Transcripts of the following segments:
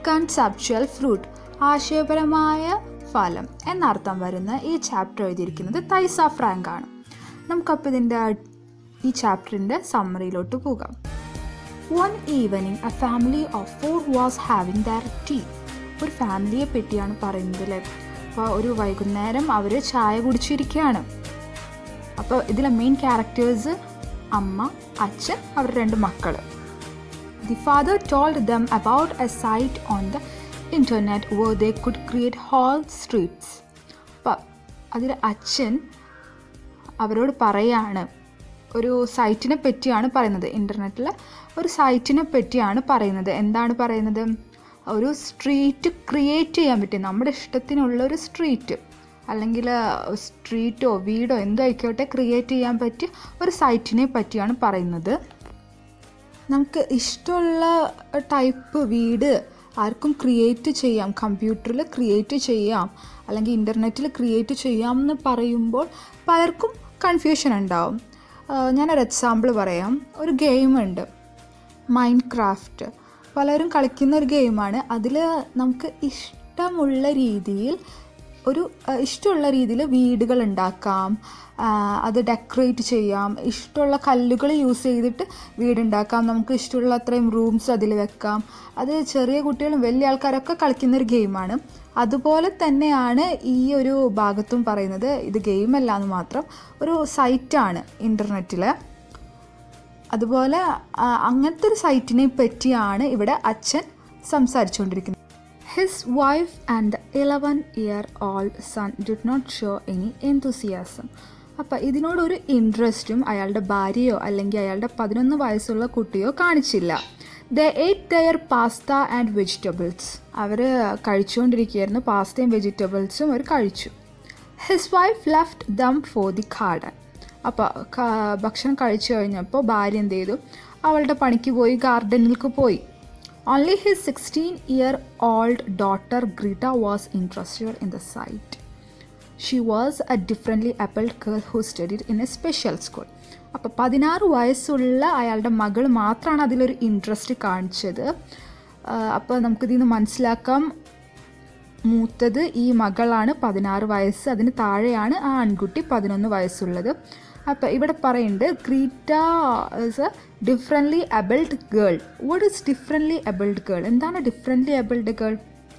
Conceptual fruit ആശയപരമായ ഫലം എന്നർത്ഥം വരുന്ന ഈ ചാപ്റ്റർ എഴുതിയിരിക്കുന്നത് തൈസ ഫ്രാങ്ക് ആണ് നമുക്കപ്പോൾ ഇതിൻ്റെ ഈ ചാപ്റ്ററിൻ്റെ സമ്മറിയിലോട്ട് പോകാം one evening a family of four was having their tea ഒരു ഫാമിലിയെ പറ്റിയാണ് പറയുന്നത് അല്ലേ അപ്പോൾ ഒരു വൈകുന്നേരം അവർ ചായ കുടിച്ചിരിക്കുകയാണ് അപ്പോൾ ഇതിലെ മെയിൻ ക്യാരക്ടേഴ്സ് അമ്മ അച്ഛൻ അവർ രണ്ട് മക്കൾ the father told them about a site on the internet where they could create whole streets അപ്പം അതിൽ അച്ഛൻ അവരോട് പറയാണ് ഒരു സൈറ്റിനെ പറ്റിയാണ് പറയുന്നത് ഇൻ്റർനെറ്റിൽ ഒരു സൈറ്റിനെ പറ്റിയാണ് പറയുന്നത് എന്താണ് പറയുന്നത് ഒരു സ്ട്രീറ്റ് ക്രിയേറ്റ് ചെയ്യാൻ പറ്റും നമ്മുടെ ഇഷ്ടത്തിനുള്ള ഒരു സ്ട്രീറ്റ് അല്ലെങ്കിൽ സ്ട്രീറ്റോ വീടോ എന്തോ ആയിക്കോട്ടെ ക്രിയേറ്റ് ചെയ്യാൻ പറ്റിയ ഒരു സൈറ്റിനെ പറ്റിയാണ് പറയുന്നത് നമുക്ക് ഇഷ്ടമുള്ള ടൈപ്പ് വീട് ആർക്കും ക്രിയേറ്റ് ചെയ്യാം കമ്പ്യൂട്ടറിൽ ക്രിയേറ്റ് ചെയ്യാം അല്ലെങ്കിൽ ഇൻ്റർനെറ്റിൽ ക്രിയേറ്റ് ചെയ്യാം എന്ന് പറയുമ്പോൾ പലർക്കും കൺഫ്യൂഷൻ ഉണ്ടാവും ഞാനൊരു എക്സാമ്പിൾ പറയാം ഒരു ഗെയിമുണ്ട് മൈൻഡ് ക്രാഫ്റ്റ് പലരും കളിക്കുന്ന ഒരു ഗെയിമാണ് അതിൽ നമുക്ക് ഇഷ്ടമുള്ള രീതിയിൽ ഒരു ഇഷ്ടമുള്ള രീതിയിൽ വീടുകൾ ഉണ്ടാക്കാം അത് ഡെക്കറേറ്റ് ചെയ്യാം ഇഷ്ടമുള്ള കല്ലുകൾ യൂസ് ചെയ്തിട്ട് വീടുണ്ടാക്കാം നമുക്ക് ഇഷ്ടമുള്ള അത്രയും റൂംസ് അതിൽ വെക്കാം അത് ചെറിയ കുട്ടികളും വലിയ ആൾക്കാരൊക്കെ കളിക്കുന്ന ഒരു ഗെയിമാണ് അതുപോലെ തന്നെയാണ് ഈ ഒരു ഭാഗത്തും പറയുന്നത് ഇത് ഗെയിമല്ല എന്ന് മാത്രം ഒരു സൈറ്റാണ് ഇൻ്റർനെറ്റിൽ അതുപോലെ അങ്ങനത്തെ ഒരു സൈറ്റിനെ പറ്റിയാണ് ഇവിടെ അച്ഛൻ സംസാരിച്ചുകൊണ്ടിരിക്കുന്നത് his wife and eleven year old son did not show any enthusiasm അപ്പം ഇതിനോടൊരു ഇൻട്രസ്റ്റും അയാളുടെ ഭാര്യയോ അല്ലെങ്കിൽ അയാളുടെ പതിനൊന്ന് വയസ്സുള്ള കുട്ടിയോ കാണിച്ചില്ല they ate their pasta and vegetables അവർ കഴിച്ചുകൊണ്ടിരിക്കുകയായിരുന്നു പാസ്തയും വെജിറ്റബിൾസും അവർ കഴിച്ചു his wife left them for the garden അപ്പോൾ ഭക്ഷണം കഴിച്ചു കഴിഞ്ഞപ്പോൾ ഭാര്യ എന്ത് ചെയ്തു അവളുടെ പണിക്ക് പോയി ഗാർഡനിലേക്ക് പോയി only his sixteen year old daughter Greta was interested in the site she was a differently abled girl who studied in a special school അപ്പോൾ പതിനാറ് വയസ്സുള്ള അയാളുടെ മകൾ മാത്രമാണ് അതിലൊരു ഇൻട്രസ്റ്റ് കാണിച്ചത് അപ്പോൾ നമുക്കിതിൽ നിന്ന് മനസ്സിലാക്കാം മൂത്തത് ഈ മകളാണ് പതിനാറ് വയസ്സ് അതിന് താഴെയാണ് ആ ആൺകുട്ടി പതിനൊന്ന് വയസ്സുള്ളത് അപ്പോൾ ഇവിടെ പറയുന്നുണ്ട് Greta is a differently abled girl what is differently abled girl എന്താണ് ഡിഫറെൻ്റ്ലി അബിൾഡ് ഗേൾ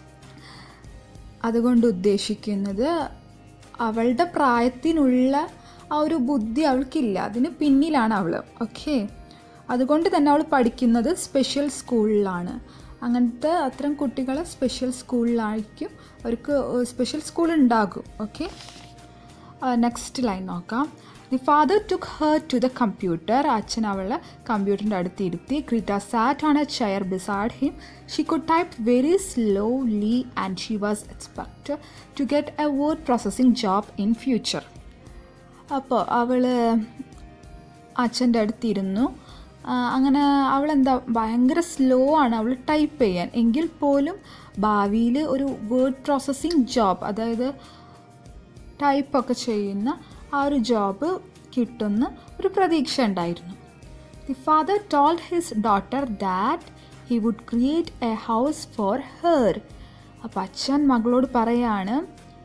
അതുകൊണ്ട് ഉദ്ദേശിക്കുന്നത് അവളുടെ പ്രായത്തിനുള്ള ആ ഒരു ബുദ്ധി അവൾക്കില്ല അതിന് പിന്നിലാണ് അവൾ ഓക്കെ അതുകൊണ്ട് തന്നെ അവൾ പഠിക്കുന്നത് സ്പെഷ്യൽ സ്കൂളിലാണ് അങ്ങനത്തെ അത്തരം കുട്ടികൾ സ്പെഷ്യൽ സ്കൂളിലായിരിക്കും അവർക്ക് സ്പെഷ്യൽ സ്കൂൾ ഉണ്ടാകും ഓക്കെ നെക്സ്റ്റ് ലൈൻ നോക്കാം the father took her to the computer അച്ഛൻ അവളെ കമ്പ്യൂട്ടറിൻ്റെ അടുത്ത് ഇരുത്തി Greta sat on a chair beside him she could type very slowly and she was expect to get a word processing job in future അപ്പോൾ അവൾ അച്ഛൻ്റെ അടുത്തിരുന്നു അങ്ങനെ അവളെന്താ ഭയങ്കര സ്ലോ ആണ് അവൾ ടൈപ്പ് ചെയ്യാൻ എങ്കിൽ പോലും ഭാവിയിൽ ഒരു വേർഡ് പ്രോസസ്സിംഗ് ജോബ് അതായത് ടൈപ്പൊക്കെ ചെയ്യുന്ന ആ ഒരു ജോബ് കിട്ടുന്ന ഒരു പ്രതീക്ഷ ഉണ്ടായിരുന്നു the father told his daughter that he would create a house for her അപ്പം അച്ഛൻ മകളോട് പറയാണ്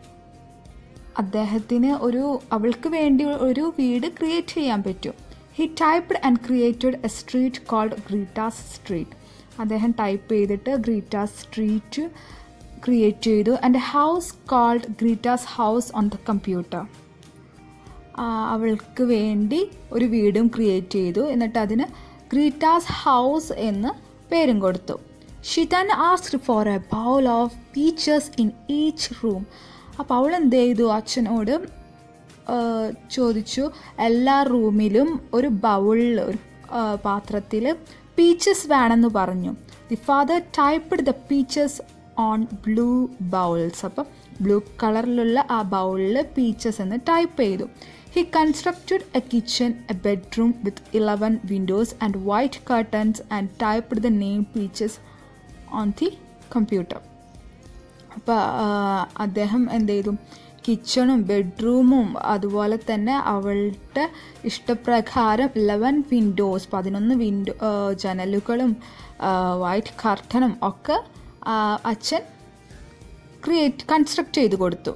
അദ്ദേഹത്തിന് ഒരു അവൾക്ക് വേണ്ടി ഒരു വീട് ക്രിയേറ്റ് ചെയ്യാൻ പറ്റും he typed and created a street called Greta's street അദ്ദേഹം ടൈപ്പ് ചെയ്തിട്ട് ഗ്രീറ്റാസ് സ്ട്രീറ്റ് ക്രിയേറ്റ് ചെയ്തു and house called Greta's house on the computer അവൾക്ക് വേണ്ടി ഒരു വീടും ക്രിയേറ്റ് ചെയ്തു എന്നിട്ട് അതിന് ഗ്രീറ്റാസ് ഹൗസ് എന്ന് പേരും കൊടുത്തു she then asked for a bowl of peaches in each room അപ്പോൾ അവൾ എന്ത് ചെയ്തു അച്ഛനോട് ചോദിച്ചു എല്ലാ റൂമിലും ഒരു ബൗളിൽ ഒരു പാത്രത്തിൽ പീച്ചസ് വേണമെന്ന് പറഞ്ഞു the father typed the peaches on blue bowls അപ്പം ബ്ലൂ കളറിലുള്ള ആ ബൗളിൽ പീച്ചസ് എന്ന് ടൈപ്പ് ചെയ്തു he constructed a kitchen a bedroom with eleven windows and white curtains and typed the name peaches on the computer അപ്പോൾ അദ്ദേഹം എന്ത് ചെയ്തു കിച്ചണും ബെഡ്റൂമും അതുപോലെ തന്നെ അവളുടെ ഇഷ്ടപ്രകാരം ഇലവൻ വിൻഡോസ് പതിനൊന്ന് വിൻഡോ ജനലുകളും വൈറ്റ് കർട്ടനും ഒക്കെ ആ, അച്ഛൻ ക്രിയേറ്റ് കൺസ്ട്രക്റ്റ് ചെയ്ത് കൊടുത്തു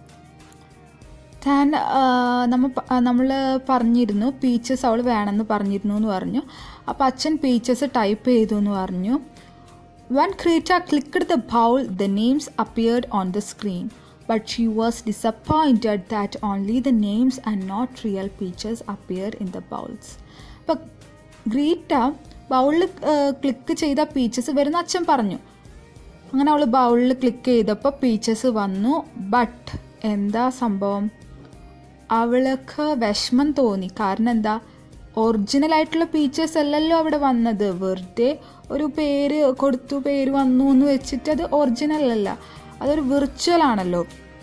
താൻ നമ്മൾ നമ്മൾ പറഞ്ഞിരുന്നു പീച്ചസ് അവൾ വേണമെന്ന് പറഞ്ഞിരുന്നു എന്ന് പറഞ്ഞു അപ്പോൾ അച്ഛൻ പീച്ചസ് ടൈപ്പ് ചെയ്തു എന്ന് പറഞ്ഞു when Greta clicked the bowl the names appeared on the screen but she was disappointed that only the names and not real peaches appear in the bowls അപ്പോൾ ഗ്രീറ്റ ബൗളിൽ ക്ലിക്ക് ചെയ്ത peaches വരുന്ന അച്ഛൻ പറഞ്ഞു അങ്ങനെ അവൾ ബൗളിൽ ക്ലിക്ക് ചെയ്തപ്പോൾ പീച്ചസ് വന്നു ബട്ട് എന്താ സംഭവം അവൾക്ക് വിഷമം തോന്നി കാരണം എന്താ ഒറിജിനൽ ആയിട്ടുള്ള പീച്ചേഴ്സ് അല്ലല്ലോ അവിടെ വന്നത് വെറുതെ ഒരു പേര് കൊടുത്തു പേര് വന്നു എന്ന് വെച്ചിട്ട് അത് ഒറിജിനൽ അല്ല അതൊരു വിർച്വൽ ആണല്ലോ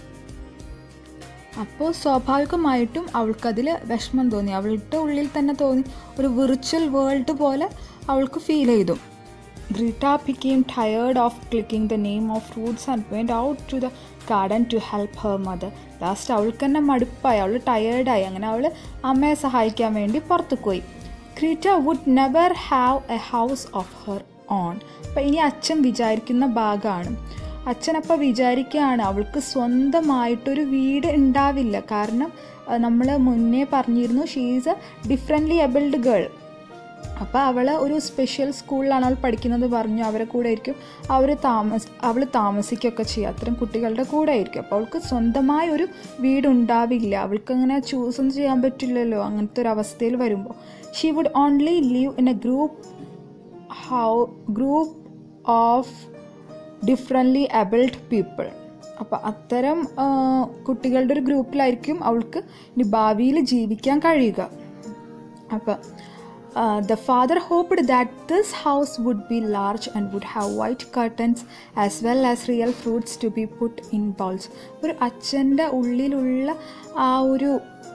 അപ്പോൾ സ്വാഭാവികമായിട്ടും അവൾക്കതിൽ വിഷമം തോന്നി അവളുടെ ഉള്ളിൽ തന്നെ തോന്നി ഒരു വിർച്വൽ വേൾഡ് പോലെ അവൾക്ക് ഫീൽ ചെയ്തു Greta became tired of clicking the name of fruits and went out to the garden to help her mother. Last അവൾക്ക് തന്നെ മടുപ്പായി അവൾ ടയേർഡായി അങ്ങനെ അവൾ അമ്മയെ സഹായിക്കാൻ വേണ്ടി പുറത്തു പോയി Greta would never have a house of her own അപ്പം ഇനി അച്ഛൻ വിചാരിക്കുന്ന ഭാഗമാണ് അച്ഛനപ്പോൾ വിചാരിക്കുകയാണ് അവൾക്ക് സ്വന്തമായിട്ടൊരു വീട് ഉണ്ടാവില്ല കാരണം നമ്മൾ മുന്നേ പറഞ്ഞിരുന്നു she is a differently abled girl അപ്പോൾ അവൾ ഒരു സ്പെഷ്യൽ സ്കൂളിലാണ് അവൾ പഠിക്കുന്നത് പറഞ്ഞു അവരെ കൂടെ ആയിരിക്കും അവർ താമസ അവൾ താമസിക്കുകയൊക്കെ ചെയ്യുക അത്തരം കുട്ടികളുടെ കൂടെ ആയിരിക്കും അപ്പോൾ അവൾക്ക് സ്വന്തമായ ഒരു വീടുണ്ടാവില്ല അവൾക്ക് അങ്ങനെ ചൂസ് ഒന്നും ചെയ്യാൻ പറ്റില്ലല്ലോ അങ്ങനത്തെ ഒരു അവസ്ഥയിൽ വരുമ്പോൾ she would only live in a group how group of differently abled people അപ്പോൾ അത്തരം ആ, കുട്ടികളുടെ ഒരു ഗ്രൂപ്പിലായിരിക്കും അവൾക്ക് ഇനി ഭാവിയിൽ ജീവിക്കാൻ കഴിയുക അപ്പം the father hoped that this house would be large and would have white curtains as well as real fruits to be put in bowls ഒരു അച്ഛൻ്റെ ഉള്ളിലുള്ള ആ ഒരു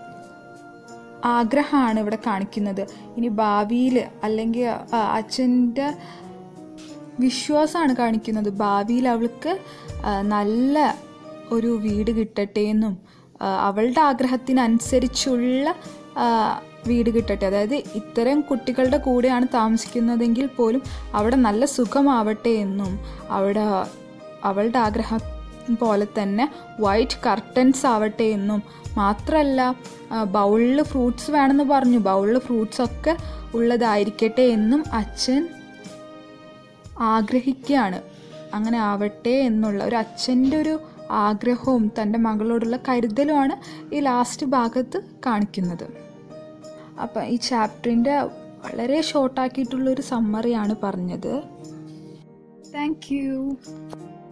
ആഗ്രഹമാണ് ഇവിടെ കാണിക്കുന്നത് ഇനി ഭാവിയിൽ അല്ലെങ്കിൽ അച്ഛൻ്റെ വിശ്വാസമാണ് കാണിക്കുന്നത് ഭാവിയിൽ അവൾക്ക് ആ, നല്ല ഒരു വീട് കിട്ടട്ടെ എന്നും ആ, അവളുടെ ആഗ്രഹത്തിനനുസരിച്ചുള്ള ആ, വീട് കിട്ടട്ടെ അതായത് ഇത്തരം കുട്ടികളുടെ കൂടെയാണ് താമസിക്കുന്നതെങ്കിൽ പോലും അവിടെ നല്ല സുഖമാവട്ടെ എന്നും അവിടെ അവളുടെ ആഗ്രഹം പോലെ തന്നെ വൈറ്റ് കർട്ടൻസ് ആവട്ടെ എന്നും മാത്രമല്ല ബൗളിൽ ഫ്രൂട്ട്സ് വേണമെന്ന് പറഞ്ഞു ബൗളിൽ ഫ്രൂട്ട്സ് ഒക്കെ ഉള്ളതായിരിക്കട്ടെ എന്നും അച്ഛൻ ആഗ്രഹിക്കുകയാണ് അങ്ങനെ ആവട്ടെ എന്നുള്ള ഒരു അച്ഛൻ്റെ ഒരു ആഗ്രഹവും തൻ്റെ മകളോടുള്ള കരുതലുമാണ് ഈ ലാസ്റ്റ് ഭാഗത്ത് കാണിക്കുന്നത് അപ്പം ഈ ചാപ്റ്ററിൻ്റെ വളരെ ഷോർട്ടാക്കിയിട്ടുള്ളൊരു സമ്മറിയാണ് പറഞ്ഞത് താങ്ക് യു